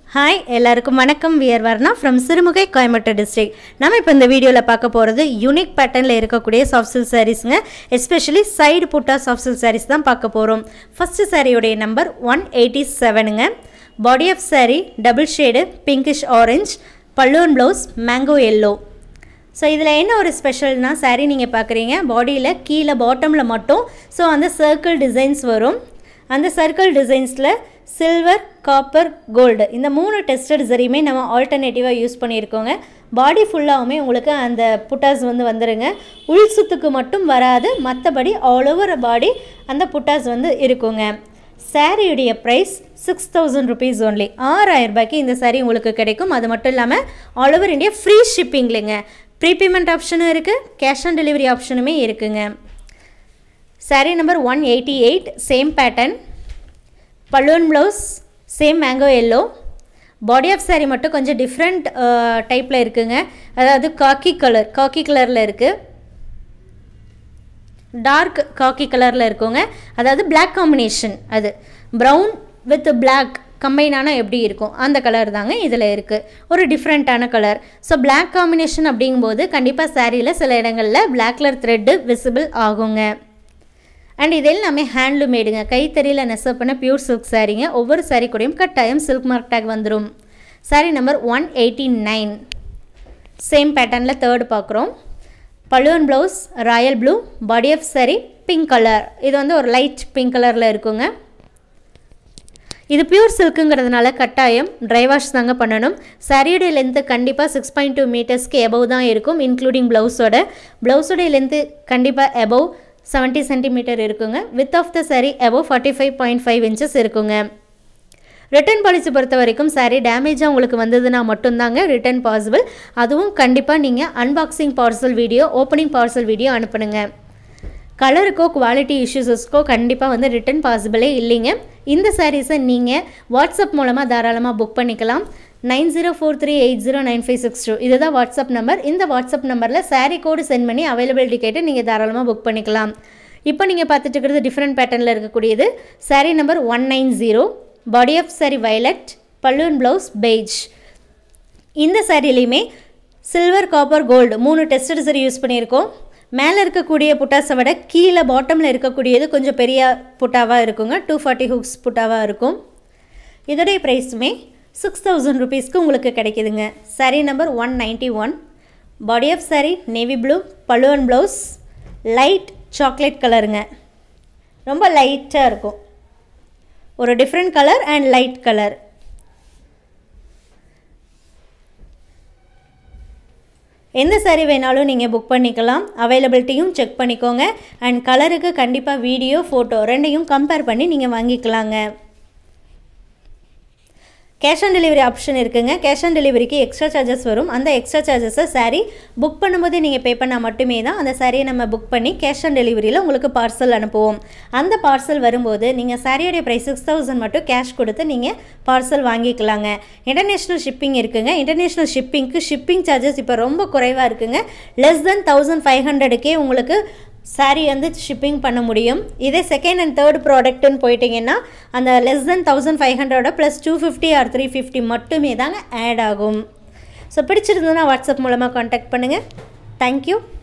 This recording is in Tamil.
ஹாய் எல்லாருக்கும் வணக்கம் we're Varna from Sirumugai Coimbatore district நம்ம இப்போ இந்த வீடியோவில் பார்க்க போகிறது யூனிக் பேட்டர்னில் இருக்கக்கூடிய சாஃப்ட் சில்க் சாரீஸுங்க especially side butta soft silk sarees தான் பார்க்க போகிறோம் ஃபஸ்ட்டு சாரியுடைய நம்பர் ஒன் எயிட்டி செவனுங்க body of saree double shade pinkish orange பல்லுவன் ப்ளவுஸ் மேங்கோ எல்லோ ஸோ இதில் என்ன ஒரு ஸ்பெஷல்னா saree நீங்கள் பார்க்குறீங்க பாடியில் கீழே பாட்டமில் மட்டும் ஸோ அந்த சர்க்கிள் டிசைன்ஸ் வரும் அந்த சர்க்கிள் டிசைன்ஸில் சில்வர் காப்பர் கோல்டு இந்த மூணு டெஸ்டட் சரியுமே நம்ம ஆல்டர்னேட்டிவாக யூஸ் பண்ணியிருக்கோங்க பாடி ஃபுல்லாகவுமே உங்களுக்கு அந்த புட்டாஸ் வந்து வந்துருங்க உள் சுத்துக்கு மட்டும் வராது மற்றபடி ஆல் ஓவர் பாடி அந்த புட்டாஸ் வந்து இருக்குங்க சாரியுடைய price six thousand rupees only ஆறாயிரம் ரூபாய்க்கு இந்த சாரீ உங்களுக்கு கிடைக்கும் அது மட்டும் இல்லாமல் ஆல் ஓவர் இந்தியா ஃப்ரீ ஷிப்பிங்லைங்க ப்ரீபேமெண்ட் ஆப்ஷனும் இருக்குது கேஷ் ஆன் டெலிவரி ஆப்ஷனுமே இருக்குங்க saree number one eighty eight same pattern balloon blouse same mango yellow body of saree மட்டும் கொஞ்சம் டிஃப்ரெண்ட் டைப்பில் இருக்குங்க அதாவது காக்கி கலர் காக்கி கலரில் இருக்குது டார்க் காக்கி கலரில் இருக்குங்க அதாவது Black காம்பினேஷன் அது ப்ரௌன் வித் Black கம்பைன் ஆனால் எப்படி இருக்கும் அந்த கலர் தாங்க இதில் இருக்குது ஒரு டிஃப்ரெண்ட்டான கலர் ஸோ Black காம்பினேஷன் அப்படிங்கும்போது கண்டிப்பாக சாரியில் சில இடங்களில் Black கலர் த்ரெட்டு விசிபிள் ஆகுங்க அண்ட் இது எல்லாமே ஹேண்ட்லூம் மேடுங்க கைத்தறியில் நெசவு பண்ண பியூர் சில்க் சாரீங்க ஒவ்வொரு சாரீ கூடயும் கட்டாயம் சில்க் மார்க் டேக் வந்துடும் saree number one eighty nine same பேட்டர்னில் தேர்டு பார்க்குறோம் பழுவன் blouse royal blue body of saree pink colour இது வந்து ஒரு லைட் பிங்க் கலரில் இருக்குங்க இது பியூர் சில்க்குங்கிறதுனால கட்டாயம் ட்ரை வாஷ் தாங்க பண்ணணும் சாரியோடைய லென்த்து கண்டிப்பாக சிக்ஸ் பாயிண்ட் டூ மீட்டர்ஸ்க்கு எபவ் தான் இருக்கும் இன்க்ளூடிங் ப்ளவுஸோட ப்ளவுஸோடைய லென்த்து கண்டிப்பாக எபவ் செவன்ட்டி சென்டிமீட்டர் இருக்குங்க width of the saree above forty five point five inches இருக்குங்க ரிட்டர்ன் பாலிசி பொறுத்த வரைக்கும் சாரீ டேமேஜாக உங்களுக்கு வந்ததுன்னா மட்டும்தாங்க ரிட்டர்ன் பாசிபிள் அதுவும் கண்டிப்பாக நீங்கள் unboxing parcel video opening parcel video அனுப்புனுங்க கலருக்கோ குவாலிட்டி இஷ்யூஸஸ்க்கோ கண்டிப்பாக வந்து ரிட்டர்ன் பாசிபிளே இல்லைங்க இந்த சாரீஸை நீங்கள் வாட்ஸ்அப் மூலமாக தாராளமாக புக் பண்ணிக்கலாம் nine zero four three eight zero nine five six two இதுதான் வாட்ஸ்அப் நம்பர் இந்த வாட்ஸ்அப் நம்பரில் சாரீ கோடு சென்ட் பண்ணி அவைலபிலிட்டி கேட்டு நீங்கள் தாராளமாக புக் பண்ணிக்கலாம் இப்போ நீங்கள் பார்த்துட்டு இருக்கிறது டிஃப்ரெண்ட் பேட்டர்னில் இருக்கக்கூடியது saree number one nine zero body of saree violet பல்லுவன் ப்ளவுஸ் பெய்ஜ் இந்த சாரிலையுமே சில்வர் காப்பர் கோல்டு மூணு டெஸ்டட் சரி யூஸ் பண்ணியிருக்கோம் மேலே இருக்கக்கூடிய புட்டாஸை விட கீழே பாட்டமில் இருக்கக்கூடியது கொஞ்சம் பெரிய புட்டாவாக இருக்குங்க டூ ஃபார்ட்டி ஹுக்ஸ் புட்டாவாக இருக்கும் இதோடைய ப்ரைஸுமே சிக்ஸ் தௌசண்ட் ருபீஸ்க்கு உங்களுக்கு கிடைக்குதுங்க saree number one ninety one body of saree navy blue பல்லுவன் ப்ளவுஸ் லைட் சாக்லேட் கலருங்க ரொம்ப லைட்டாக இருக்கும் ஒரு different colour and light colour எந்த சாரீ வேணாலும் நீங்கள் புக் பண்ணிக்கலாம் அவைலபிலிட்டியும் செக் பண்ணிக்கோங்க அண்ட் கலருக்கு கண்டிப்பாக வீடியோ ஃபோட்டோ ரெண்டையும் கம்பேர் பண்ணி நீங்கள் வாங்கிக்கலாங்க கேஷ் ஆன் டெலிவரி ஆப்ஷன் இருக்குங்க கேஷ் ஆன் டெலிவரிக்கு எக்ஸ்ட்ரா சார்ஜஸ் வரும் அந்த எக்ஸ்ட்ரா சார்ஜஸை சாரீ புக் பண்ணும்போது நீங்கள் பே பண்ணால் மட்டுமே தான் அந்த சாரியை நம்ம புக் பண்ணி கேஷ் ஆன் டெலிவரியில் உங்களுக்கு பார்சல் அனுப்புவோம் அந்த பார்சல் வரும்போது நீங்கள் சாரியோடைய ப்ரைஸ் சிக்ஸ் தௌசண்ட் மட்டும் கேஷ் கொடுத்து நீங்கள் பார்சல் வாங்கிக்கலாங்க இன்டர்நேஷ்னல் ஷிப்பிங் இருக்குங்க இன்டர்நேஷ்னல் ஷிப்பிங்க்கு ஷிப்பிங் சார்ஜஸ் இப்போ ரொம்ப குறைவாக இருக்குங்க லெஸ் தென் தௌசண்ட் ஃபைவ் ஹண்ட்ரடுக்கே உங்களுக்கு சாரீ வந்து ஷிப்பிங் பண்ண முடியும் இதே செகண்ட் அண்ட் தேர்ட் ப்ராடக்ட்டுன்னு போயிட்டீங்கன்னா அந்த லெஸ் தென் தௌசண்ட் ஃபைவ் ஹண்ட்ரடோட plus two fifty or three fifty மட்டுமே தாங்க ஆட் ஆகும் ஸோ பிடிச்சிருந்ததுன்னா வாட்ஸ்அப் மூலமாக காண்டாக்ட் பண்ணுங்கள் தேங்க்யூ